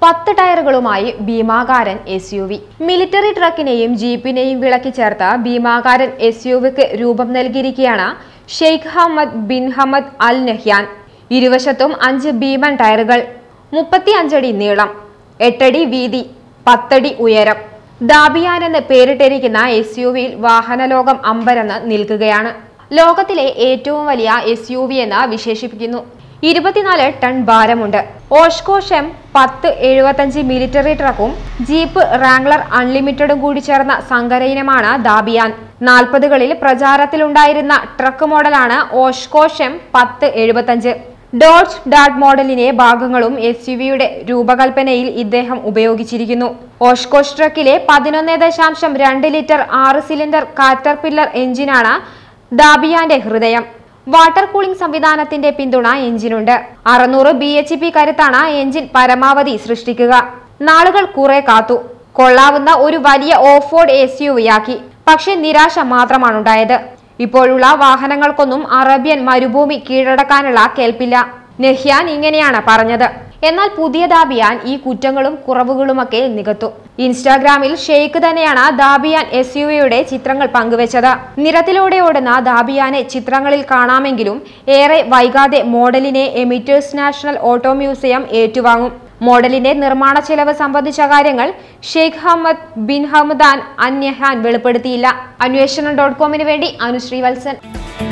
പത്ത് ടയറുകളുമായി ഭീമാകാരൻ എസ് യു വി മിലിറ്ററി ട്രക്കിനെയും ജീപ്പിനെയും വിളക്കി ചേർത്ത ഭീമാകാരൻ എസ് യു വിക്ക് രൂപം നൽകിയിരിക്കുകയാണ് Sheikh Hamad bin Hamad Al Nahyan ഇരുവശത്തും അഞ്ച് ഭീമൻ ടയറുകൾ മുപ്പത്തി അഞ്ചടി നീളം എട്ടടി വീതി പത്തടി ഉയരം ദാബിയാൻ എന്ന് പേരിട്ടിരിക്കുന്ന എസ് യു വിയിൽ വാഹനലോകം അമ്പരന്ന് നിൽക്കുകയാണ് ലോകത്തിലെ ഏറ്റവും വലിയ എസ് യു വി എന്ന് വിശേഷിപ്പിക്കുന്നു ഇരുപത്തിനാല് ടൺ ഭാരമുണ്ട് ഓഷ്കോഷം പത്ത് എഴുപത്തഞ്ച് മിലിറ്ററി ട്രക്കും ജീപ്പ് റാംഗ്ലർ അൺലിമിറ്റഡും കൂടി ചേർന്ന സങ്കര ദാബിയാൻ നാൽപ്പതുകളിൽ പ്രചാരത്തിലുണ്ടായിരുന്ന ട്രക്ക് മോഡലാണ് ഓഷ്കോഷം പത്ത് എഴുപത്തഞ്ച് ഡോഡ്ജ് ഡാഡ് മോഡലിന്റെ ഭാഗങ്ങളും എസ് യു വിയുടെ രൂപകൽപ്പനയിൽ ഇദ്ദേഹം ഉപയോഗിച്ചിരിക്കുന്നു ഓഷ്കോഷ് ട്രക്കിലെ പതിനൊന്ന് ദശാംശം രണ്ട് ലിറ്റർ ആറ് സിലിണ്ടർ കാറ്റർപില്ലർ എഞ്ചിനാണ് ദാബിയാന്റെ ഹൃദയം വാട്ടർ കൂളിംഗ് സംവിധാനത്തിന്റെ പിന്തുണ എഞ്ചിനുണ്ട് അറുന്നൂറ് ബി എച്ച് പി കരുത്താണ് എഞ്ചിൻ പരമാവധി സൃഷ്ടിക്കുക നാളുകൾ കുറെ കാത്തു കൊള്ളാവുന്ന ഒരു വലിയ ഓഫ് റോഡ് എസ് യു വിയാക്കി പക്ഷെ നിരാശ മാത്രമാണുണ്ടായത് ഇപ്പോഴുള്ള വാഹനങ്ങൾക്കൊന്നും അറേബ്യൻ മരുഭൂമി കീഴടക്കാനുള്ള കേൾപ്പില്ല നെഹ്യാൻ ഇങ്ങനെയാണ് പറഞ്ഞത് എന്നാൽ പുതിയ ദാബിയാൻ ഈ കുറ്റങ്ങളും കുറവുകളുമൊക്കെ നികത്തു ഇൻസ്റ്റാഗ്രാമിൽ ഷെയ്ഖ് തന്നെയാണ് ദാബിയാൻ എസ് യു വിയുടെ ചിത്രങ്ങൾ പങ്കുവച്ചത് നിരത്തിലൂടെ ഓടുന്ന ദാബിയാനെ ചിത്രങ്ങളിൽ കാണാമെങ്കിലും ഏറെ വൈകാതെ മോഡലിനെ എമിറ്റേഴ്സ് നാഷണൽ ഓട്ടോ മ്യൂസിയം ഏറ്റുവാങ്ങും മോഡലിന്റെ നിർമ്മാണ ചെലവ് സംബന്ധിച്ച കാര്യങ്ങൾ ഷെയ്ഖ് ഹമ്മദ് ബിൻ ഹമദാൻ അന്യഹാൻ വെളിപ്പെടുത്തിയില്ല അന്വേഷണം ഡോട്ട് കോമിന് വേണ്ടി അനുശ്രീ വത്സൻ